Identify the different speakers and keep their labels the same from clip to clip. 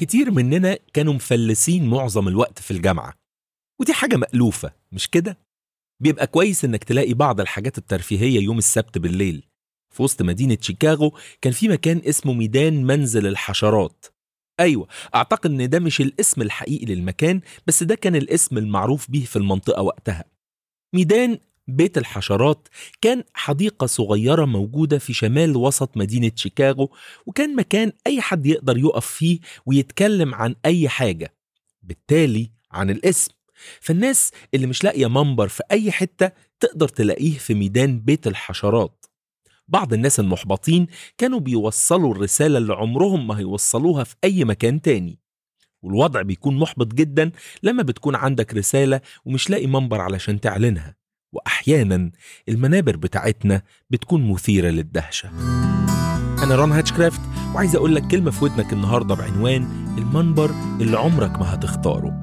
Speaker 1: كتير مننا كانوا مفلسين معظم الوقت في الجامعة ودي حاجة مألوفة مش كده؟ بيبقى كويس إنك تلاقي بعض الحاجات الترفيهية يوم السبت بالليل في وسط مدينة شيكاغو كان في مكان اسمه ميدان منزل الحشرات أيوة أعتقد إن ده مش الاسم الحقيقي للمكان بس ده كان الاسم المعروف به في المنطقة وقتها ميدان بيت الحشرات كان حديقة صغيرة موجودة في شمال وسط مدينة شيكاغو وكان مكان أي حد يقدر يقف فيه ويتكلم عن أي حاجة بالتالي عن الاسم فالناس اللي مش لاقية منبر في أي حتة تقدر تلاقيه في ميدان بيت الحشرات بعض الناس المحبطين كانوا بيوصلوا الرسالة اللي عمرهم ما هيوصلوها في أي مكان تاني والوضع بيكون محبط جدا لما بتكون عندك رسالة ومش لاقي منبر علشان تعلنها وأحيانا المنابر بتاعتنا بتكون مثيرة للدهشة أنا رون هاتشكرافت وعايز أقول لك كلمة في ودنك النهاردة بعنوان المنبر اللي عمرك ما هتختاره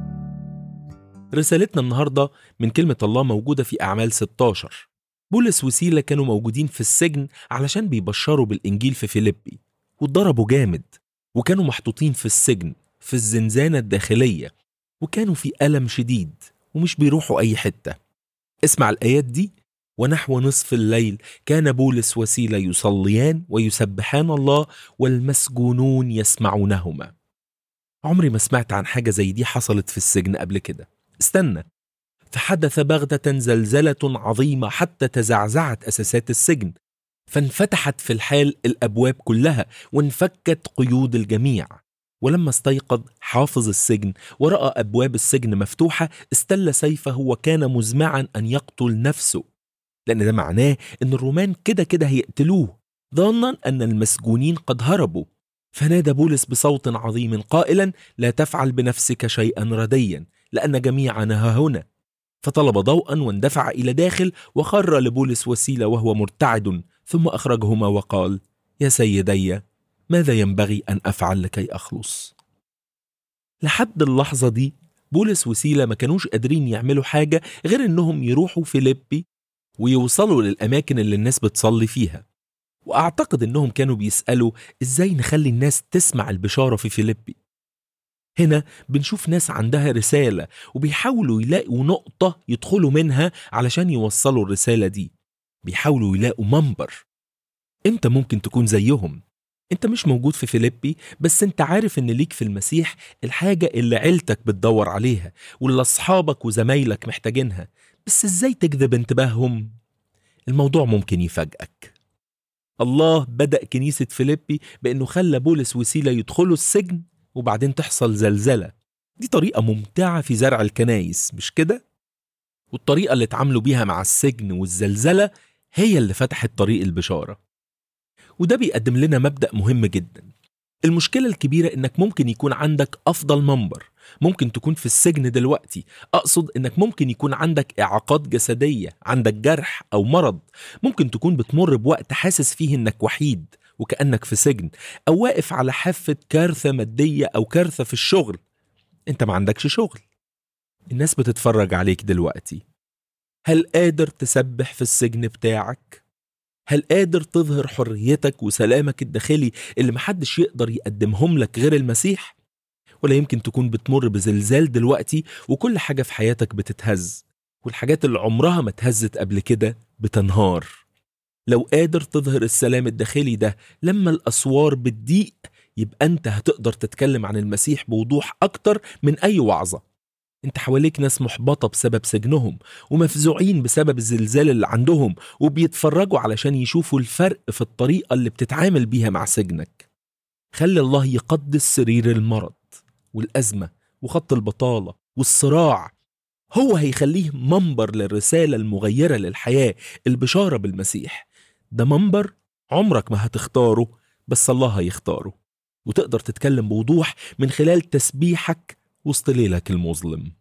Speaker 1: رسالتنا النهاردة من كلمة الله موجودة في أعمال 16 بولس وسيلة كانوا موجودين في السجن علشان بيبشروا بالإنجيل في فيليبي واتضربوا جامد وكانوا محطوطين في السجن في الزنزانة الداخلية وكانوا في ألم شديد ومش بيروحوا أي حتة اسمع الآيات دي ونحو نصف الليل كان بولس وسيلة يصليان ويسبحان الله والمسجونون يسمعونهما عمري ما سمعت عن حاجة زي دي حصلت في السجن قبل كده استنى فحدث بغتة زلزلة عظيمة حتى تزعزعت أساسات السجن فانفتحت في الحال الأبواب كلها وانفكت قيود الجميع ولما استيقظ حافظ السجن ورأى أبواب السجن مفتوحة استل سيفه وكان مزمعا أن يقتل نفسه لأن ده معناه أن الرومان كده كده هيقتلوه ظنا أن المسجونين قد هربوا فنادى بولس بصوت عظيم قائلا لا تفعل بنفسك شيئا رديا لأن جميعنا ها هنا فطلب ضوءا واندفع إلى داخل وخر لبولس وسيلة وهو مرتعد ثم أخرجهما وقال يا سيدي ماذا ينبغي أن أفعل لكي أخلص؟ لحد اللحظة دي بولس وسيلة ما كانوش قادرين يعملوا حاجة غير إنهم يروحوا فيليبي ويوصلوا للأماكن اللي الناس بتصلي فيها وأعتقد إنهم كانوا بيسألوا إزاي نخلي الناس تسمع البشارة في فيليبي هنا بنشوف ناس عندها رسالة وبيحاولوا يلاقوا نقطة يدخلوا منها علشان يوصلوا الرسالة دي بيحاولوا يلاقوا منبر انت ممكن تكون زيهم انت مش موجود في فيليبي بس انت عارف ان ليك في المسيح الحاجة اللي عيلتك بتدور عليها واللي اصحابك وزمايلك محتاجينها بس ازاي تجذب انتباههم الموضوع ممكن يفاجئك الله بدأ كنيسة فيليبي بأنه خلى بولس وسيلة يدخلوا السجن وبعدين تحصل زلزلة دي طريقة ممتعة في زرع الكنايس مش كده؟ والطريقة اللي اتعاملوا بيها مع السجن والزلزلة هي اللي فتحت طريق البشارة وده بيقدم لنا مبدأ مهم جدا المشكلة الكبيرة انك ممكن يكون عندك افضل منبر ممكن تكون في السجن دلوقتي اقصد انك ممكن يكون عندك اعاقات جسدية عندك جرح او مرض ممكن تكون بتمر بوقت حاسس فيه انك وحيد وكأنك في سجن أو واقف على حافة كارثة مادية أو كارثة في الشغل أنت ما عندكش شغل الناس بتتفرج عليك دلوقتي هل قادر تسبح في السجن بتاعك؟ هل قادر تظهر حريتك وسلامك الداخلي اللي محدش يقدر يقدمهم لك غير المسيح؟ ولا يمكن تكون بتمر بزلزال دلوقتي وكل حاجة في حياتك بتتهز والحاجات اللي عمرها ما اتهزت قبل كده بتنهار لو قادر تظهر السلام الداخلي ده لما الأسوار بتضيق يبقى أنت هتقدر تتكلم عن المسيح بوضوح أكتر من أي وعظة أنت حواليك ناس محبطة بسبب سجنهم ومفزوعين بسبب الزلزال اللي عندهم وبيتفرجوا علشان يشوفوا الفرق في الطريقة اللي بتتعامل بيها مع سجنك خلي الله يقدس سرير المرض والأزمة وخط البطالة والصراع هو هيخليه منبر للرسالة المغيرة للحياة البشارة بالمسيح ده منبر عمرك ما هتختاره بس الله هيختاره وتقدر تتكلم بوضوح من خلال تسبيحك وسط ليلك المظلم